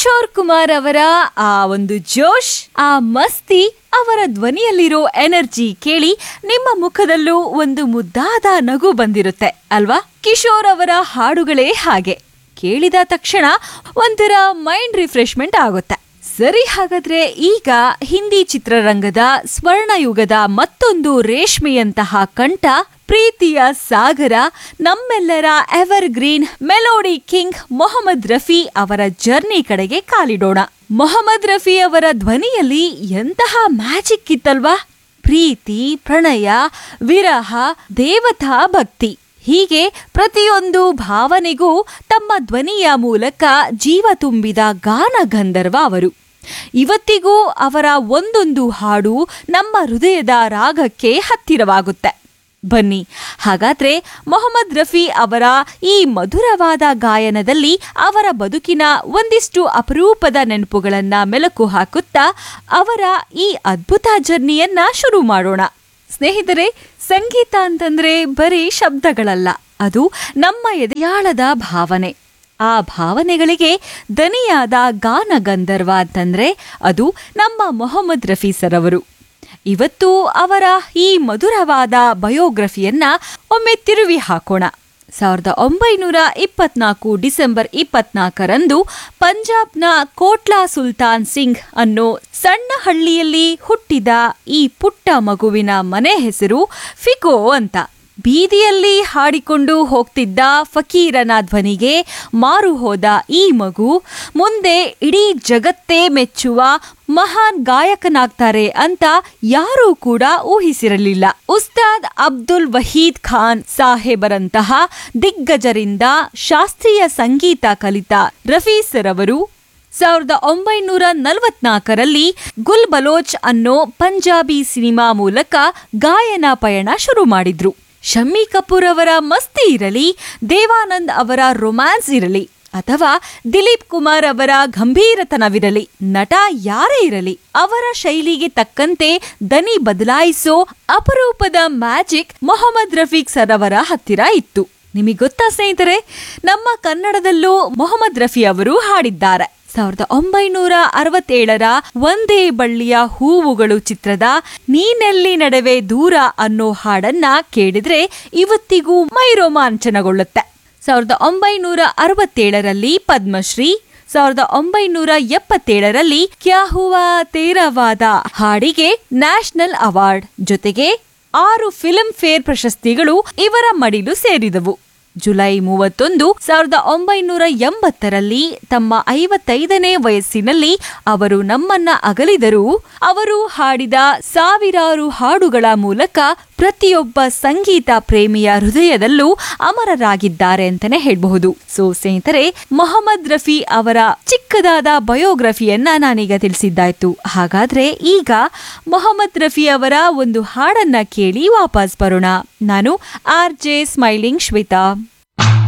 ಕಿಶೋರ್ ಕುಮಾರ್ ಅವರ ಆ ಒಂದು ಜೋಶ್ ಆ ಮಸ್ತಿ ಅವರ ಧ್ವನಿಯಲ್ಲಿರೋ ಎನರ್ಜಿ ಕೇಳಿ ನಿಮ್ಮ ಮುಖದಲ್ಲೂ ಒಂದು ಮುದ್ದಾದ ನಗು ಬಂದಿರುತ್ತೆ ಅಲ್ವಾ ಕಿಶೋರ್ ಅವರ ಹಾಡುಗಳೇ ಹಾಗೆ ಕೇಳಿದ ತಕ್ಷಣ ಒಂಥರ ಮೈಂಡ್ ರಿಫ್ರೆಶ್ಮೆಂಟ್ ಆಗುತ್ತೆ ಸರಿ ಹಾಗಾದ್ರೆ ಈಗ ಹಿಂದಿ ಚಿತ್ರರಂಗದ ಸ್ವರ್ಣಯುಗದ ಮತ್ತೊಂದು ರೇಷ್ಮೆಯಂತಹ ಕಂಠ ಪ್ರೀತಿಯ ಸಾಗರ ನಮ್ಮೆಲ್ಲರ evergreen melody king Mohammed Rafi ಅವರ ಜರ್ನಿ ಕಡೆಗೆ ಕಾಲಿಡೋಣ ಮೊಹಮ್ಮದ್ ರಫಿ ಅವರ ಧ್ವನಿಯಲ್ಲಿ ಎಂತಹ ಮ್ಯಾಜಿಕ್ ಇತ್ತಲ್ವಾ ಪ್ರೀತಿ ಪ್ರಣಯ ವಿರಹ ದೇವತಾ ಭಕ್ತಿ ಹೀಗೆ ಪ್ರತಿಯೊಂದು ಭಾವನೆಗೂ ತಮ್ಮ ಧ್ವನಿಯ ಮೂಲಕ ಜೀವ ತುಂಬಿದ ಗಾನ ಗಂಧರ್ವ ಅವರು ಇವತ್ತಿಗೂ ಅವರ ಒಂದೊಂದು ಹಾಡು ನಮ್ಮ ಹೃದಯದ ರಾಗಕ್ಕೆ ಹತ್ತಿರವಾಗುತ್ತೆ ಬನ್ನಿ ಹಾಗಾದ್ರೆ ಮೊಹಮ್ಮದ್ ರಫಿ ಅವರ ಈ ಮಧುರವಾದ ಗಾಯನದಲ್ಲಿ ಅವರ ಬದುಕಿನ ಒಂದಿಷ್ಟು ಅಪರೂಪದ ನೆನಪುಗಳನ್ನ ಮೆಲುಕು ಹಾಕುತ್ತಾ ಅವರ ಈ ಅದ್ಭುತ ಜರ್ನಿಯನ್ನ ಶುರು ಮಾಡೋಣ ಸ್ನೇಹಿತರೆ ಸಂಗೀತ ಅಂತಂದ್ರೆ ಬರೀ ಶಬ್ದಗಳಲ್ಲ ಅದು ನಮ್ಮ ಎದೆಯಾಳದ ಭಾವನೆ ಆ ಭಾವನೆಗಳಿಗೆ ದನಿಯಾದ ಗಾನ ಗಂಧರ್ವ ಅಂತಂದ್ರೆ ಅದು ನಮ್ಮ ಮೊಹಮ್ಮದ್ ರಫಿ ಸರ್ ಅವರು ಇವತ್ತು ಅವರ ಈ ಮಧುರವಾದ ಬಯೋಗ್ರಫಿಯನ್ನ ಒಮ್ಮೆ ತಿರುವಿ ಹಾಕೋಣ ಸಾವಿರದ ಒಂಬೈನೂರ ಇಪ್ಪತ್ನಾಲ್ಕು ಡಿಸೆಂಬರ್ ಇಪ್ಪತ್ನಾಲ್ಕರಂದು ಪಂಜಾಬ್ನ ಕೋಟ್ಲಾ ಸುಲ್ತಾನ್ ಸಿಂಗ್ ಅನ್ನೋ ಸಣ್ಣ ಹಳ್ಳಿಯಲ್ಲಿ ಹುಟ್ಟಿದ ಈ ಪುಟ್ಟ ಮಗುವಿನ ಮನೆ ಹೆಸರು ಫಿಕೋ ಅಂತ ಬೀದಿಯಲ್ಲಿ ಹಾಡಿಕೊಂಡು ಹೋಗ್ತಿದ್ದ ಫಕೀರನ ಧ್ವನಿಗೆ ಮಾರು ಹೋದ ಈ ಮಗು ಮುಂದೆ ಇಡೀ ಜಗತ್ತೇ ಮೆಚ್ಚುವ ಮಹಾನ್ ಗಾಯಕನಾಗ್ತಾರೆ ಅಂತ ಯಾರೂ ಕೂಡ ಊಹಿಸಿರಲಿಲ್ಲ ಉಸ್ತಾದ್ ಅಬ್ದುಲ್ ವಹೀದ್ ಖಾನ್ ಸಾಹೇಬರಂತಹ ದಿಗ್ಗಜರಿಂದ ಶಾಸ್ತ್ರೀಯ ಸಂಗೀತ ಕಲಿತ ರಫೀ ಸರ್ ಅವರು ಸಾವಿರದ ಒಂಬೈನೂರ ನಲವತ್ನಾಲ್ಕರಲ್ಲಿ ಗುಲ್ ಬಲೋಚ್ ಅನ್ನೋ ಪಂಜಾಬಿ ಸಿನಿಮಾ ಮೂಲಕ ಗಾಯನ ಪಯಣ ಶುರು ಮಾಡಿದ್ರು ಶಮ್ಮಿ ಕಪೂರ್ ಅವರ ಮಸ್ತಿ ಇರಲಿ ದೇವಾನಂದ್ ಅವರ ರೊಮ್ಯಾನ್ಸ್ ಇರಲಿ ಅಥವಾ ದಿಲೀಪ್ ಕುಮಾರ್ ಅವರ ಗಂಭೀರತನವಿರಲಿ ನಟ ಯಾರೇ ಇರಲಿ ಅವರ ಶೈಲಿಗೆ ತಕ್ಕಂತೆ ದನಿ ಬದಲಾಯಿಸೋ ಅಪರೂಪದ ಮ್ಯಾಜಿಕ್ ಮೊಹಮ್ಮದ್ ರಫೀಕ್ ಸರ್ ಅವರ ಹತ್ತಿರ ಇತ್ತು ನಿಮಗೆ ಗೊತ್ತಾ ಸ್ನೇಹಿತರೆ ನಮ್ಮ ಕನ್ನಡದಲ್ಲೂ ಮೊಹಮ್ಮದ್ ರಫಿ ಅವರು ಹಾಡಿದ್ದಾರೆ ಸಾವಿರದ ಒಂಬೈನೂರ ಅರವತ್ತೇಳರ ಒಂದೇ ಬಳ್ಳಿಯ ಹೂವುಗಳು ಚಿತ್ರದ ನೀನೆಲ್ಲಿ ನಡುವೆ ದೂರ ಅನ್ನೋ ಹಾಡನ್ನ ಕೇಳಿದ್ರೆ ಇವತ್ತಿಗೂ ಮೈ ರೋಮಾಂಚನಗೊಳ್ಳುತ್ತೆ ಸಾವಿರದ ಒಂಬೈನೂರ ಅರವತ್ತೇಳರಲ್ಲಿ ಪದ್ಮಶ್ರೀ ಸಾವಿರದ ಒಂಬೈನೂರ ಎಪ್ಪತ್ತೇಳರಲ್ಲಿ ಕ್ಯಾ ಹುವಾ ತೇರವಾದ ಹಾಡಿಗೆ ನ್ಯಾಷನಲ್ ಅವಾರ್ಡ್ ಜೊತೆಗೆ ಆರು ಫಿಲ್ಮ್ ಫೇರ್ ಪ್ರಶಸ್ತಿಗಳು ಇವರ ಮಡಿಲು ಸೇರಿದವು ಜುಲೈ ಮೂವತ್ತೊಂದು ಸಾವಿರದ ಒಂಬೈನೂರ ಎಂಬತ್ತರಲ್ಲಿ ತಮ್ಮ ಐವತ್ತೈದನೇ ವಯಸ್ಸಿನಲ್ಲಿ ಅವರು ನಮ್ಮನ್ನ ಅಗಲಿದರೂ ಅವರು ಹಾಡಿದ ಸಾವಿರಾರು ಹಾಡುಗಳ ಮೂಲಕ ಪ್ರತಿಯೊಬ್ಬ ಸಂಗೀತ ಪ್ರೇಮಿಯ ಹೃದಯದಲ್ಲೂ ಅಮರರಾಗಿದ್ದಾರೆ ಅಂತಾನೆ ಹೇಳಬಹುದು ಸೊ ಸ್ನೇಹಿತರೆ ಮೊಹಮ್ಮದ್ ರಫಿ ಅವರ ಚಿಕ್ಕದಾದ ಬಯೋಗ್ರಫಿಯನ್ನ ನಾನೀಗ ತಿಳಿಸಿದ್ದಾಯ್ತು ಹಾಗಾದ್ರೆ ಈಗ ಮೊಹಮ್ಮದ್ ರಫಿ ಅವರ ಒಂದು ಹಾಡನ್ನ ಕೇಳಿ ವಾಪಸ್ ಬರೋಣ ನಾನು ಆರ್ ಜೆ ಸ್ಮೈಲಿಂಗ್ ಶ್ವೇತಾ